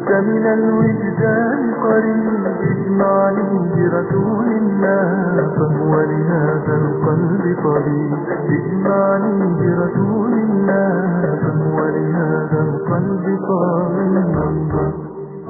كنت من الوجدان قريب اجمعني برسول الله فهو لهذا القلب طبيب اجمعني برسول الله فهو لهذا القلب طبيب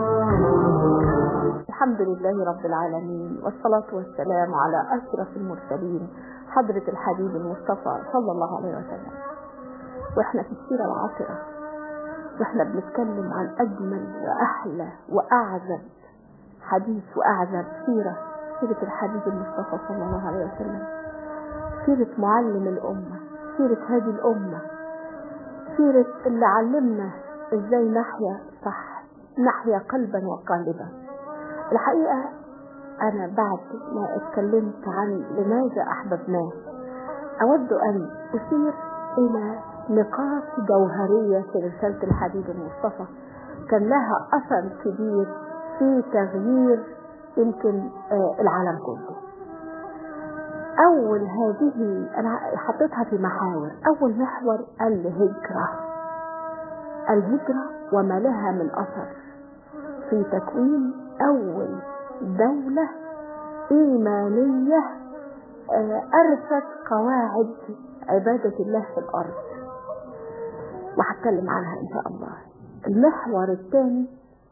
الحمد لله رب العالمين والصلاة والسلام على أشرف المرسلين حضرة الحبيب المصطفى صلى الله عليه وسلم واحنا في السيرة العاطرة واحنا بنتكلم عن أجمل وأحلى وأعذب حديث وأعذب سيرة سيرة الحبيب المصطفى صلى الله عليه وسلم سيرة معلم الأمة سيرة هذه الأمة سيرة اللي علمنا ازاي نحيا صح نحيا قلبا وقالبا الحقيقة أنا بعد ما اتكلمت عن لماذا أحببناه أود أن أشير إلى نقاط جوهرية في رسالة الحبيب المصطفى كان لها أثر كبير في تغيير يمكن العالم كله أول هذه أنا حطيتها في محاور أول محور الهجرة الهجرة وما لها من أثر في تكوين أول دولة إيمانية أرست قواعد عبادة الله في الأرض وهتكلم عنها إن شاء الله المحور الثاني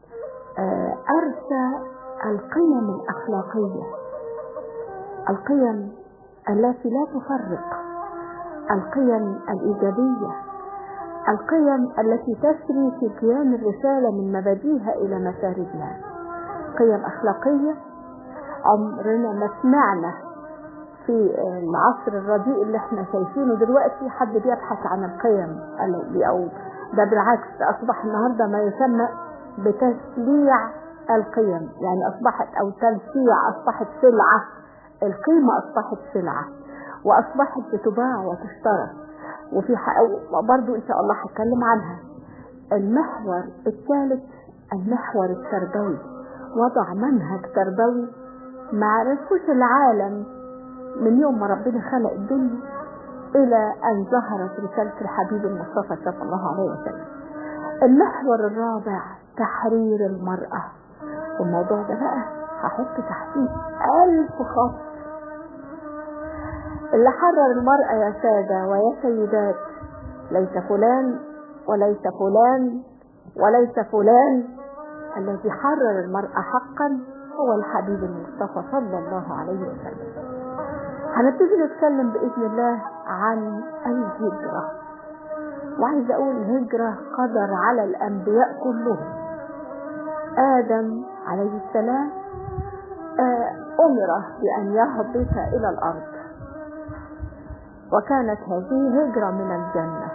أرسى القيم الأخلاقية القيم التي لا تفرق القيم الإيجابية القيم التي تسري في كيان الرسالة من مبادئها إلى مساردها قيم أخلاقية عمرنا ما سمعنا في العصر الرديء اللي احنا شايفينه دلوقتي حد بيبحث عن القيم أو ده بالعكس أصبح النهاردة ما يسمى بتسليع القيم يعني أصبحت أو تلسيع أصبحت سلعة القيمة أصبحت سلعة وأصبحت بتباع وتشترى وفي برضو إن شاء الله هتكلم عنها المحور الثالث المحور التربوي وضع منهج تربوي ما عرفوش العالم من يوم ما ربنا خلق الدنيا إلى أن ظهرت رسالة الحبيب المصطفى صلى الله عليه وسلم المحور الرابع تحرير المرأة والموضوع ده بقى هحط تحتيه ألف خط اللي حرر المرأة يا سادة ويا سيدات ليس فلان وليس فلان وليس فلان الذي حرر المرأة حقا هو الحبيب المصطفى صلى الله عليه وسلم هنبتدي نتكلم بإذن الله عن الهجرة وعايز أقول الهجرة قدر على الأنبياء كلهم آدم عليه السلام أمر بأن يهبط إلى الأرض وكانت هذه هجرة من الجنة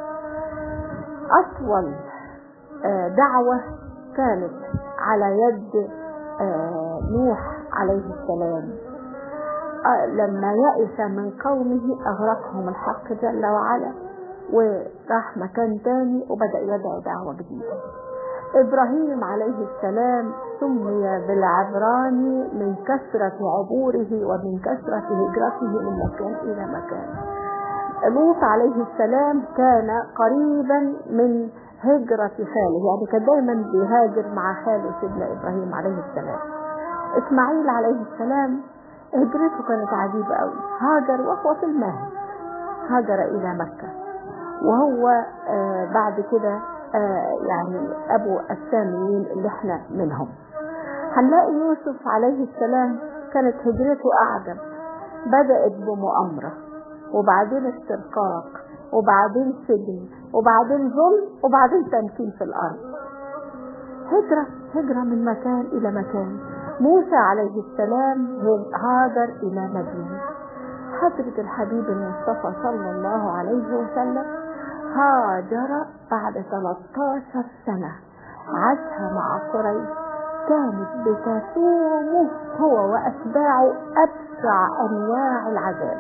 أطول دعوة كانت على يد نوح عليه السلام لما يأس من قومه أغرقهم الحق جل وعلا وراح مكان تاني وبدأ يدعو دعوة جديدة إبراهيم عليه السلام سمي بالعبراني من كثرة عبوره ومن كثرة هجرته من مكان إلى مكان لوط عليه السلام كان قريبا من هجرة خاله يعني كان دايما بيهاجر مع خاله سيدنا إبراهيم عليه السلام إسماعيل عليه السلام هجرته كانت عجيبة قوي هاجر وهو في المهد هاجر إلى مكة وهو آه بعد كده آه يعني أبو الساميين اللي احنا منهم هنلاقي يوسف عليه السلام كانت هجرته أعجب بدأت بمؤامرة وبعدين استرقاق وبعدين سجن وبعدين ظلم وبعدين تمكين في الأرض هجرة هجرة من مكان إلى مكان موسى عليه السلام هاجر إلى مدينة حضرة الحبيب المصطفى صلى الله عليه وسلم هاجر بعد 13 سنة عاشها مع قريش كانت بتسومه هو وأتباعه أبشع أنواع العذاب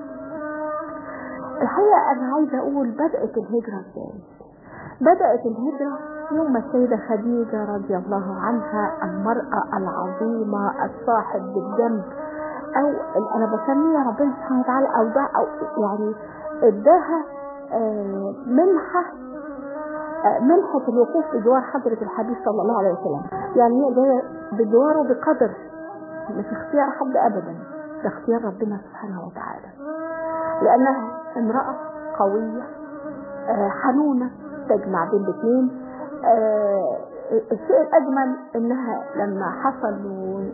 الحقيقة أنا عايزة أقول بدأت الهجرة إزاي بدأت الهجرة يوم ما السيدة خديجة رضي الله عنها المرأة العظيمة الصاحب بالجنب أو أنا بسميها ربنا سبحانه وتعالى أو ده أو يعني اداها منحة آه، منحة الوقوف بجوار حضرة الحبيب صلى الله عليه وسلم يعني هي جاية بجواره بقدر مش اختيار حد أبدا ده اختيار ربنا سبحانه وتعالى لأنها امرأة قوية آه، حنونة تجمع بين الاثنين آه، الشيء الأجمل إنها لما حصل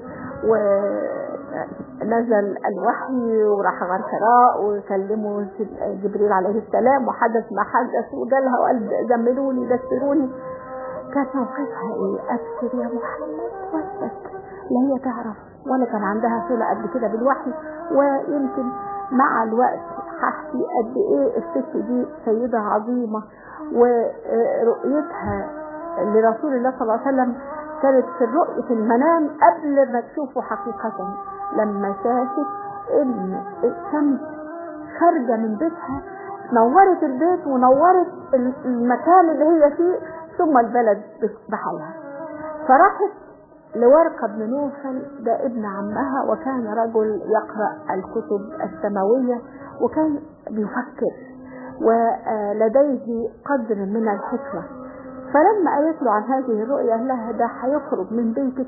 ونزل الوحي وراح غار حراء وكلموا جبريل عليه السلام وحدث ما حدث وجالها وقال زملوني دسروني كانت موقفها ايه ابشر يا محمد واسكت لا هي تعرف ولا كان عندها صلة قبل كده بالوحي ويمكن مع الوقت هحكي قد ايه الست دي سيدة عظيمة ورؤيتها لرسول الله صلى الله عليه وسلم كانت في الرؤية في المنام قبل ما تشوفه حقيقة لما شافت ان الشمس خارجة من بيتها نورت البيت ونورت المكان اللي هي فيه ثم البلد بحالها فراحت لورقة بن نوفل ده ابن عمها وكان رجل يقرأ الكتب السماوية وكان بيفكر ولديه قدر من الحكمة فلما قالت له عن هذه الرؤيا قال لها ده هيخرج من بيتك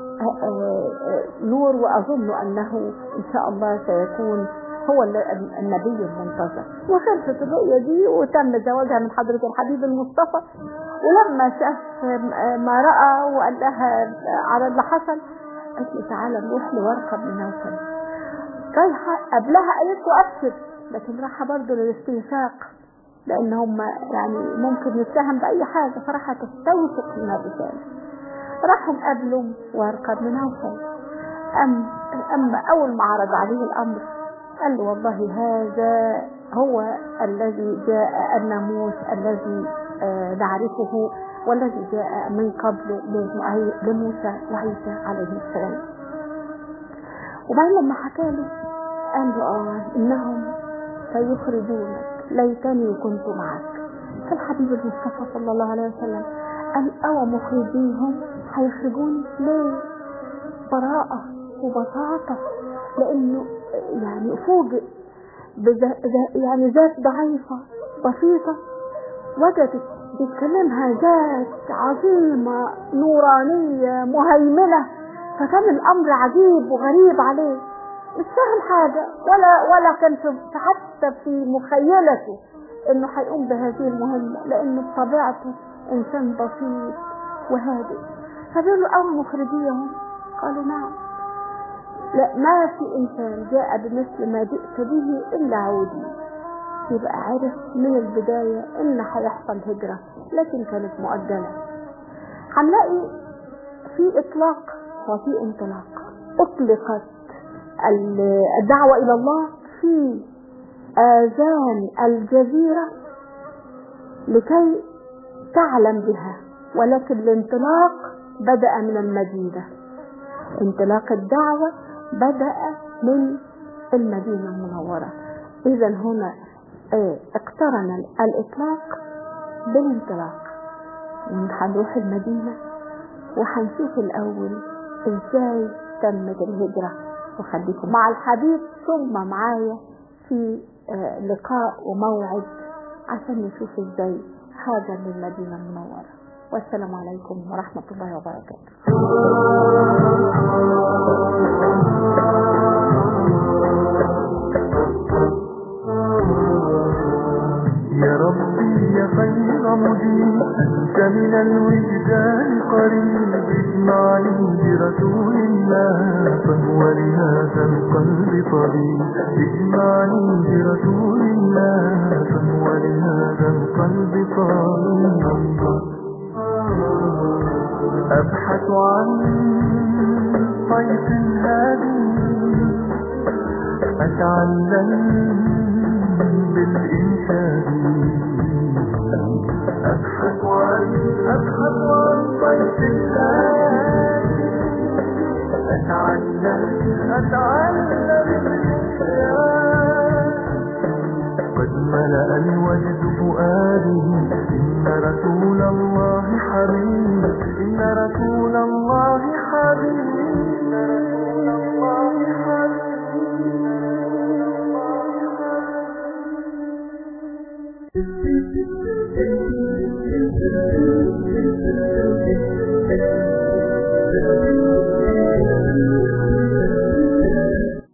نور وأظن أنه إن شاء الله سيكون هو النبي المنتظر وخلصت الرؤيا دي وتم زواجها من حضرة الحبيب المصطفى ولما شاف ما رأى وقال لها على اللي حصل قالت له تعالى نروح لورقة بن نوفل رايحة قبلها قالت له أبشر لكن رايحة برضه للاستنساق لأن هم يعني ممكن يتهم بأي حاجة فراحة تستوثق من الرسالة راحوا قابلوا ورقة بن نوفل أم أما أول ما عرض عليه الأمر قال له والله هذا هو الذي جاء الناموس الذي آه نعرفه والذي جاء من قبل لموسى وعيسى عليه السلام وبعدين لما حكى له قال له اه انهم سيخرجونك ليتني كنت معك فالحبيب المصطفى صلى الله عليه وسلم قال او مخرجيهم هيخرجوني ليه براءة وبساطة لانه يعني فوجئ يعني ذات ضعيفة بسيطة وجدت بتكلمها ذات عظيمة نورانية مهيمنة فكان الأمر عجيب وغريب عليه مش فاهم حاجة ولا ولا كان في حتى في مخيلته انه هيقوم بهذه المهمة لانه بطبيعته انسان بسيط وهادئ فبيقول له اول مخرجيهم قالوا نعم لا ما في انسان جاء بمثل ما جئت به الا عودي يبقى عرف من البداية ان هيحصل هجرة لكن كانت مؤجلة هنلاقي في اطلاق وفي انطلاق اطلقت الدعوة الى الله في اذان الجزيرة لكي تعلم بها ولكن الانطلاق بدأ من المدينة انطلاق الدعوة بدأ من المدينة المنورة إذا هنا اه اقترن الإطلاق بالانطلاق وهنروح المدينة وهنشوف الأول إزاي تمت الهجرة وخليكم مع الحبيب ثم معايا في اه لقاء وموعد عشان نشوف إزاي هاجر للمدينة المنورة والسلام عليكم ورحمة الله وبركاته يا ربي يا خير مجيب أنت من الوجدان قريب اجمعني برسول الله فهو لهذا القلب طبيب اجمعني برسول الله فهو لهذا القلب طبيب أبحث عن طيف هادي أتعلم بالإنشاد أبحث عن أبحث عن طيف هادي أتعلم أتعلم بالإنشاد قد ملأ الوجد فؤادي إن رسول الله حبيب إن رسول الله حبيب